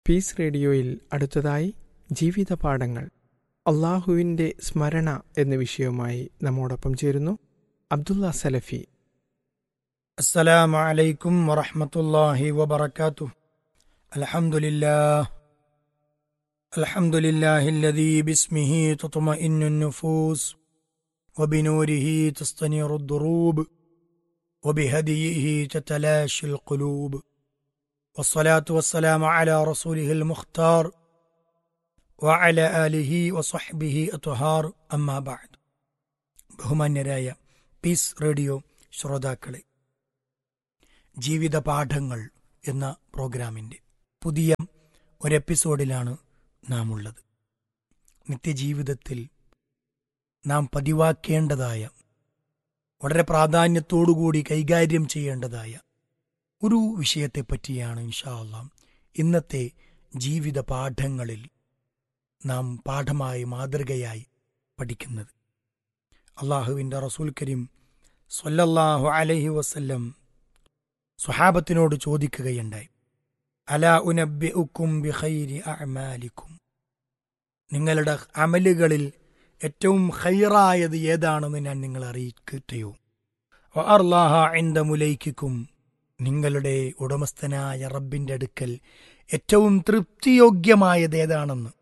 piece റേഡിയോയിൽ അടുത്തതായി ജീവിത പാഠങ്ങൾ അള്ളാഹുവിൻ്റെ സ്മരണ എന്ന വിഷയവുമായി നമ്മോടൊപ്പം ചേരുന്നു അബ്ദുള്ള സലഫി السلام عليكم ورحمة الله وبركاته الحمد لله الحمد لله الذي باسمه تطمئن النفوس وبنوره تستنير الضروب وبهديه تتلاشى القلوب والصلاة والسلام على رسوله المختار وعلى آله وصحبه أطهار أما بعد ബഹുമാന്യരായ പീസ് റേഡിയോ ശ്രോതാക്കളെ ജീവിത പാഠങ്ങൾ എന്ന പ്രോഗ്രാമിൻ്റെ പുതിയ ഒരു എപ്പിസോഡിലാണ് നാം ഉള്ളത് നിത്യജീവിതത്തിൽ നാം പതിവാക്കേണ്ടതായ വളരെ പ്രാധാന്യത്തോടുകൂടി കൈകാര്യം ചെയ്യേണ്ടതായ ഒരു വിഷയത്തെപ്പറ്റിയാണ് ഇൻഷാ അള്ളാം ഇന്നത്തെ ജീവിത പാഠങ്ങളിൽ നാം പാഠമായി മാതൃകയായി പഠിക്കുന്നത് അള്ളാഹുവിൻ്റെ റസൂൽ കരീം സ്വല്ലല്ലാഹു അലൈഹി വസല്ലം സ്വഹാബത്തിനോട് ചോദിക്കുകയുണ്ടായി അല ഉനബി ഉക്കും ബിഖൈരി അമാലിക്കും നിങ്ങളുടെ അമലുകളിൽ ഏറ്റവും ഹൈറായത് ഏതാണെന്ന് ഞാൻ നിങ്ങളെ അറിയിക്കട്ടെയോ അർലാഹ എந்த മുലൈക്കും നിങ്ങളുടെ ഉടമസ്ഥനായ റബ്ബിന്റെ അടുക്കൽ ഏറ്റവും തൃപ്തിയോഗ്യമായത് ഏതാണെന്ന്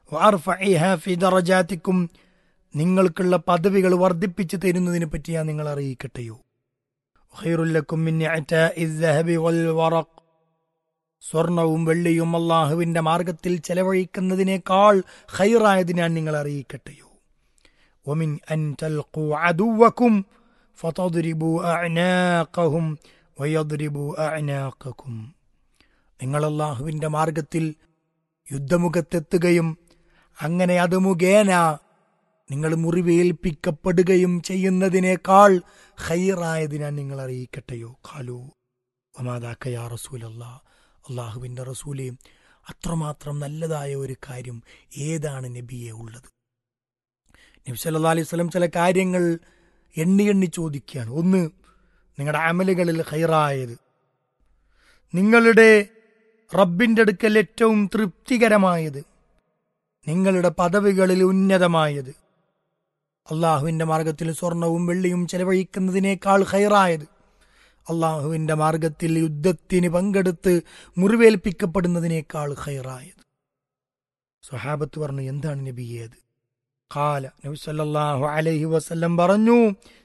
ഫിദറജാത്തിക്കും നിങ്ങൾക്കുള്ള പദവികൾ വർദ്ധിപ്പിച്ചു തരുന്നതിനെ പറ്റി ഞാൻ നിങ്ങൾ അറിയിക്കട്ടെയോ ഖൈറുല്ലക്കും മിൻ ഇഅ്താഇ الذهب والورق സ്വർണവും വെള്ളിയും അള്ളാഹുവിന്റെ മാർഗത്തിൽ ചെലവഴിക്കുന്നതിനേക്കാൾ ഖൈറായത് ഞാൻ നിങ്ങൾ അറിയിക്കട്ടെയോ ومن أن تلقوا عدوكم فتضربوا أعناقهم ويضربوا أعناقكم നിങ്ങൾ അള്ളാഹുവിന്റെ മാർഗത്തിൽ യുദ്ധമുഖത്തെത്തുകയും അങ്ങനെ അത് മുഖേന നിങ്ങൾ മുറിവേൽപ്പിക്കപ്പെടുകയും ചെയ്യുന്നതിനേക്കാൾ ഹൈറായത് ഞാൻ നിങ്ങൾ അറിയിക്കട്ടെയോ ഖാലു ഒമാതാക്കയാ റസൂലല്ല അള്ളാഹുവിൻ്റെ റസൂലെ അത്രമാത്രം നല്ലതായ ഒരു കാര്യം ഏതാണ് നബിയെ ഉള്ളത് നബി സല്ലാ അലൈഹി സ്വലം ചില കാര്യങ്ങൾ എണ്ണി എണ്ണി ചോദിക്കുകയാണ് ഒന്ന് നിങ്ങളുടെ അമലുകളിൽ ഹൈറായത് നിങ്ങളുടെ റബ്ബിൻ്റെ അടുക്കൽ ഏറ്റവും തൃപ്തികരമായത് നിങ്ങളുടെ പദവികളിൽ ഉന്നതമായത് അള്ളാഹുവിൻ്റെ മാർഗത്തിൽ സ്വർണവും വെള്ളിയും ചെലവഴിക്കുന്നതിനേക്കാൾ ഹൈറായത് അള്ളാഹുവിൻ്റെ മാർഗത്തിൽ യുദ്ധത്തിന് പങ്കെടുത്ത് മുറിവേൽപ്പിക്കപ്പെടുന്നതിനേക്കാൾ ഹൈറായത് സ്വഹാബത്ത് പറഞ്ഞു എന്താണ് നബിയേത് കാല നബി സല്ലല്ലാഹു അലൈഹി വസല്ലം പറഞ്ഞു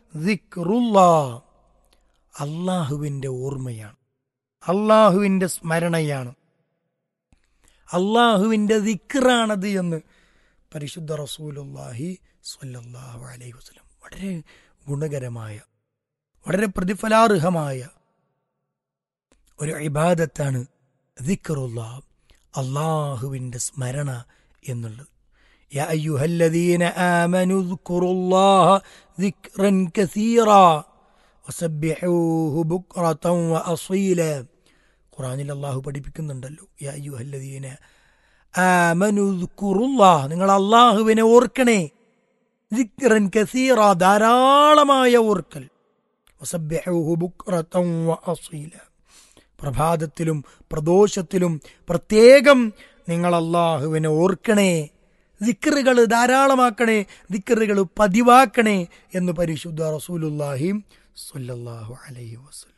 അള്ളാഹുവിൻ്റെ ഓർമ്മയാണ് അള്ളാഹുവിൻ്റെ സ്മരണയാണ് അള്ളാഹുവിൻ്റെ ദിക്റാണത് എന്ന് പരിശുദ്ധ റസൂലുല്ലാഹി സ്വല്ലല്ലാഹു അലൈഹി വസല്ലം വളരെ ഗുണകരമായ വളരെ പ്രതിഫലാർഹമായ ഒരു ഇബാദത്താണ് ദിക്റുള്ള അള്ളാഹുവിൻ്റെ സ്മരണ എന്നുള്ളത് يا أيها الذين آمنوا اذكروا الله ذكرا كثيرا وسبحوه بكرة وأصيلا ഖുറാനിൽ അള്ളാഹു പഠിപ്പിക്കുന്നുണ്ടല്ലോ യാ അയ്യുഹല്ലദീന ആമനുദ്കുറുല്ലാ നിങ്ങൾ അള്ളാഹുവിനെ ഓർക്കണേ ദിക്റൻ കസീറ ധാരാളമായ ഓർക്കൽ വസബ്ബിഹൂഹു ബുക്റതൻ വഅസീല പ്രഭാതത്തിലും പ്രദോഷത്തിലും പ്രത്യേകം നിങ്ങൾ അള്ളാഹുവിനെ ഓർക്കണേ ദിക്കറുകൾ ധാരാളമാക്കണേ ദിക്കറുകൾ പതിവാക്കണേ എന്ന് പരിശുദ്ധ റസൂലുല്ലാഹി സ്വല്ലല്ലാഹു അലൈഹി വസല്ലം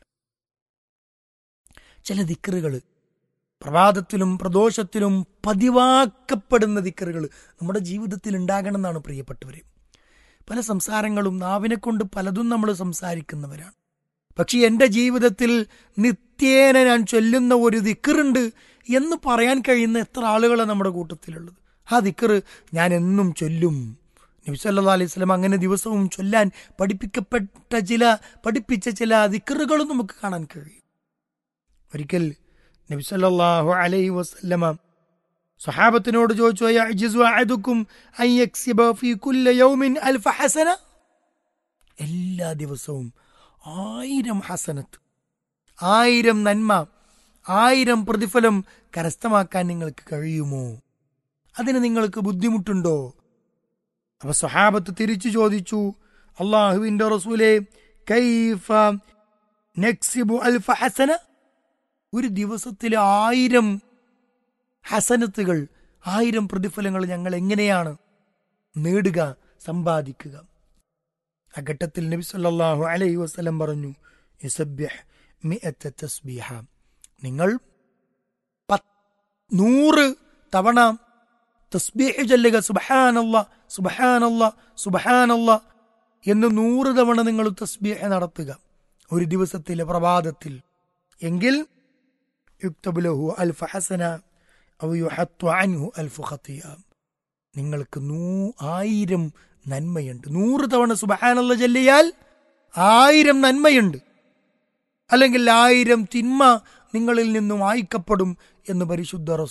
ചില ദിക്കറുകൾ പ്രഭാതത്തിലും പ്രദോഷത്തിലും പതിവാക്കപ്പെടുന്ന ദിക്കറുകൾ നമ്മുടെ ജീവിതത്തിൽ ഉണ്ടാകണമെന്നാണ് പ്രിയപ്പെട്ടവരെ പല സംസാരങ്ങളും നാവിനെ കൊണ്ട് പലതും നമ്മൾ സംസാരിക്കുന്നവരാണ് പക്ഷെ എൻ്റെ ജീവിതത്തിൽ നിത്യേന ഞാൻ ചൊല്ലുന്ന ഒരു ദിക്കറുണ്ട് എന്ന് പറയാൻ കഴിയുന്ന എത്ര ആളുകളാണ് നമ്മുടെ കൂട്ടത്തിലുള്ളത് ആ ദിക്കറ് ഞാൻ എന്നും ചൊല്ലും നബിസല്ലാ അലൈഹി സ്വലം അങ്ങനെ ദിവസവും ചൊല്ലാൻ പഠിപ്പിക്കപ്പെട്ട ചില പഠിപ്പിച്ച ചില ദിക്കറുകളും നമുക്ക് കാണാൻ കഴിയും ഒരിക്കൽ നബി സല്ലല്ലാഹു അലൈഹി വസല്ലമ സഹാബത്തിനോട് ചോദിച്ചു അയജിസു അഹദുക്കും അൻ യക്സിബ ഫീ കുല്ല യൗമിൻ അൽഫ ഹസന എല്ലാ ദിവസവും ആയിരം ഹസനത്ത് ആയിരം നന്മ ആയിരം പ്രതിഫലം കരസ്ഥമാക്കാൻ നിങ്ങൾക്ക് കഴിയുമോ അതിന് നിങ്ങൾക്ക് ബുദ്ധിമുട്ടുണ്ടോ അപ്പൊ സഹാബത്ത് തിരിച്ചു ചോദിച്ചു അള്ളാഹുവിന്റെ റസൂലെ കൈഫ നക്സിബു അൽഫ ഹസന ഒരു ദിവസത്തിൽ ആയിരം ഹസനത്തുകൾ ആയിരം പ്രതിഫലങ്ങൾ ഞങ്ങൾ എങ്ങനെയാണ് നേടുക സമ്പാദിക്കുക ആ ഘട്ടത്തിൽ നബി സല്ലല്ലാഹു അലൈഹി വസല്ലം പറഞ്ഞു യുസബ്ബിഹ് മിഅത്ത തസ്ബീഹ നിങ്ങൾ പത്ത് നൂറ് തവണ തസ്ബീഹ് ചൊല്ലുക സുബ്ഹാനല്ല സുബ്ഹാനല്ല സുബ്ഹാനല്ല എന്ന് നൂറ് തവണ നിങ്ങൾ തസ്ബീഹ് നടത്തുക ഒരു ദിവസത്തിലെ പ്രഭാതത്തിൽ എങ്കിൽ യുക്തബുലഹു അൽഫ ഹസന ഔ യുഹത്തു അൻഹു അൽഫു ഖത്തിയ നിങ്ങൾക്ക് നൂ ആയിരം നന്മയുണ്ട് നൂറ് തവണ സുബഹാനല്ല ചൊല്ലിയാൽ ആയിരം നന്മയുണ്ട് അല്ലെങ്കിൽ ആയിരം തിന്മ നിങ്ങളിൽ നിന്നും വായിക്കപ്പെടും എന്ന് പരിശുദ്ധ റസൂൽ